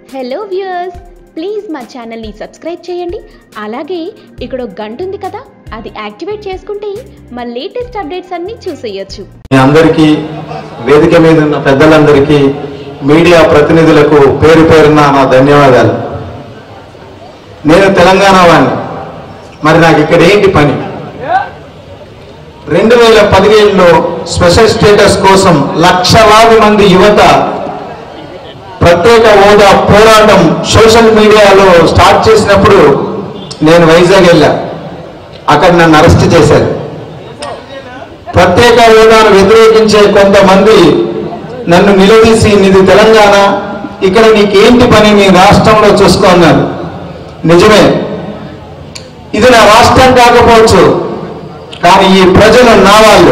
hello viewers please మా ఛానల్ని subscribe చేయండి అలాగే ఇక్కడ ఒక గంట ఉంది కదా అది యాక్టివేట్ చేసుకుంటే మా లేటెస్ట్ అప్డేట్స్ అన్నీ చూసేయొచ్చు మీ అందరికీ వేదిక మీద ఉన్న పెద్దలందరికీ మీడియా ప్రతినిధులకు పేరు పేరున నా ధన్యవాదాలు నేను తెలంగాణ వాడిని మరి నాకు ఇక్కడ ఏంటి పని రెండు వేల పదిహేడులో స్పెషల్ స్టేటస్ కోసం లక్షలాది మంది యువత ప్రత్యేక హోదా పోరాటం సోషల్ మీడియాలో స్టార్ట్ చేసినప్పుడు నేను వైజాగ్ వెళ్ళా అక్కడ నన్ను అరెస్ట్ చేశారు ప్రత్యేక హోదాను వ్యతిరేకించే కొంతమంది నన్ను నిలదీసి నీది తెలంగాణ ఇక్కడ నీకేంటి పని నీ రాష్ట్రంలో చూసుకున్నారు నిజమే ఇది నా రాష్ట్రం కాకపోవచ్చు కానీ ఈ ప్రజలు నా వాళ్ళు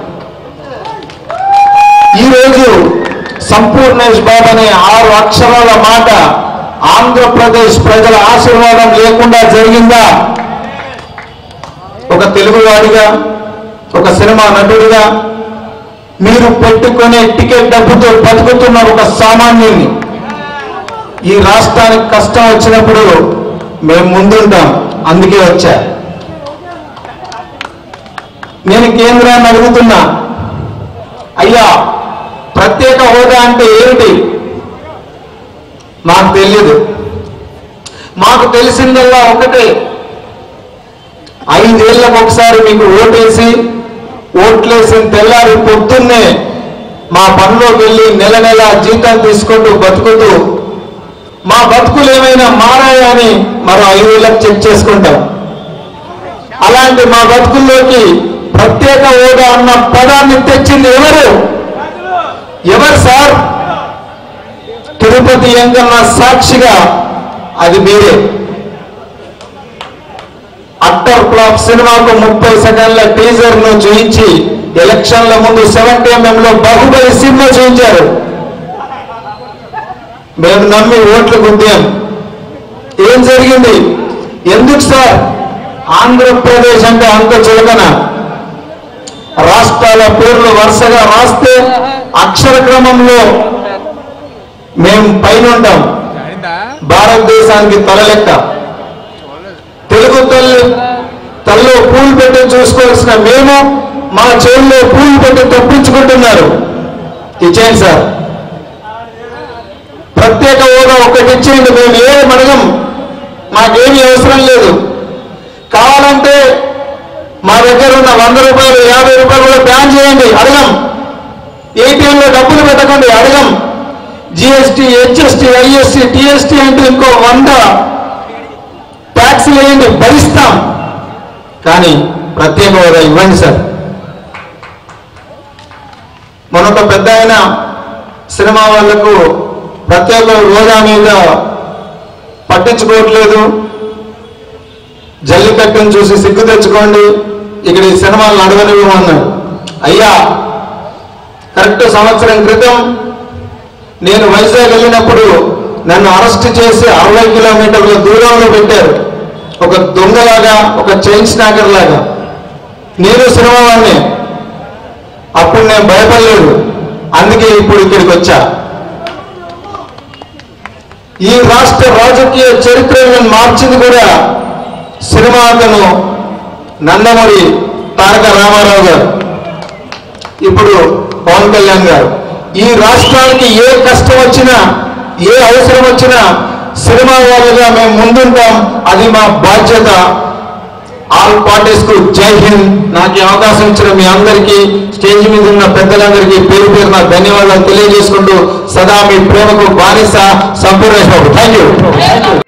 ఈరోజు సంపూర్ణేష్ బాబు అనే ఆరు అక్షరాల మాట ఆంధ్రప్రదేశ్ ప్రజల ఆశీర్వాదం లేకుండా జరిగిందా ఒక తెలుగువాడిగా ఒక సినిమా నటుడిగా మీరు పెట్టుకునే టికెట్ డబ్బుతో బతుకుతున్న ఒక సామాన్యుని ఈ రాష్ట్రానికి కష్టం వచ్చినప్పుడు మేము ముందుంటాం అందుకే వచ్చా నేను కేంద్రాన్ని అడుగుతున్నా అయ్యా ప్రత్యేక హోదా అంటే ఏమిటి మాకు తెలియదు మాకు తెలిసిందల్లా ఒకటే ఐదేళ్లకు ఒకసారి మీకు ఓటేసి ఓట్లేసిన తెల్లారి పొద్దున్నే మా పనిలోకి వెళ్ళి నెల నెల జీతం తీసుకుంటూ బతుకుతూ మా బతుకులు ఏమైనా మారాయా అని మరో ఐదేళ్లకు చెక్ చేసుకుంటాం అలాంటి మా బతుకుల్లోకి ప్రత్యేక హోదా అన్న పదాన్ని తెచ్చింది ఎవరు ఎవరు సార్ తిరుపతి ఎంకన్న సాక్షిగా అది మీరే అట్టర్ ఫ్లాప్ సినిమాకు ముప్పై సెకండ్ల టీజర్ ను చూయించి ఎలక్షన్ల ముందు సెవెంటీ ఎంఎం లో బాహుబలి సినిమా చూపించారు మేము నమ్మి ఓట్లు గుద్దాం ఏం జరిగింది ఎందుకు సార్ ఆంధ్రప్రదేశ్ అంటే అంత చులకన రాష్ట్రాల పేర్లు వరుసగా రాస్తే అక్షర క్రమంలో మేము పైన ఉంటాం భారతదేశానికి తలలెక్క తెలుగు తల్లి తల్లో పూలు పెట్టి చూసుకోవాల్సిన మేము మా చెవుల్లో పూలు పెట్టి తప్పించుకుంటున్నారు ఇచ్చేయండి సార్ ప్రత్యేక హోదా ఒకటి ఇచ్చేయండి మేము ఏం అడగం మాకేమీ అవసరం లేదు కావాలంటే మా దగ్గర ఉన్న వంద రూపాయలు యాభై రూపాయలు కూడా బ్యాన్ చేయండి అడగం ఏటీఎంలో డబ్బులు పెట్టకండి అడగం జిఎస్టీ హెచ్ఎస్టీ ఐఎస్టీ టిఎస్టీ అంటే ఇంకో వంద ట్యాక్స్ వేయండి భరిస్తాం కానీ ప్రత్యేక హోదా ఇవ్వండి సార్ మనొక పెద్ద ఆయన సినిమా వాళ్లకు ప్రత్యేక హోదా మీద పట్టించుకోవట్లేదు జల్లికట్టును చూసి సిగ్గు తెచ్చుకోండి ఇక్కడ ఈ సినిమాలను అడగనివ్వమన్నారు అయ్యా కరెక్ట్ సంవత్సరం క్రితం నేను వైజాగ్ వెళ్ళినప్పుడు నన్ను అరెస్ట్ చేసి అరవై కిలోమీటర్ల దూరంలో పెట్టారు ఒక దొంగలాగా ఒక చైన్ స్నాకర్ లాగా నేను సినిమా వాడిని అప్పుడు నేను భయపడలేదు అందుకే ఇప్పుడు ఇక్కడికి వచ్చా ఈ రాష్ట్ర రాజకీయ చరిత్రను మార్చింది కూడా సినిమా అతను నందమూరి తారక రామారావు గారు ఇప్పుడు పవన్ కళ్యాణ్ గారు ఈ రాష్ట్రానికి ఏ కష్టం వచ్చినా ఏ అవసరం వచ్చినా సినిమా వాళ్ళుగా మేము ముందుంటాం అది మా బాధ్యత ఆల్ పార్టీస్ కు జై హింద్ నాకు ఈ అవకాశం ఇచ్చిన మీ అందరికీ స్టేజ్ మీద ఉన్న పెద్దలందరికీ పేరు పేరు నా ధన్యవాదాలు తెలియజేసుకుంటూ సదా మీ ప్రేమకు బానిస సంపూర్ణ థ్యాంక్ యూ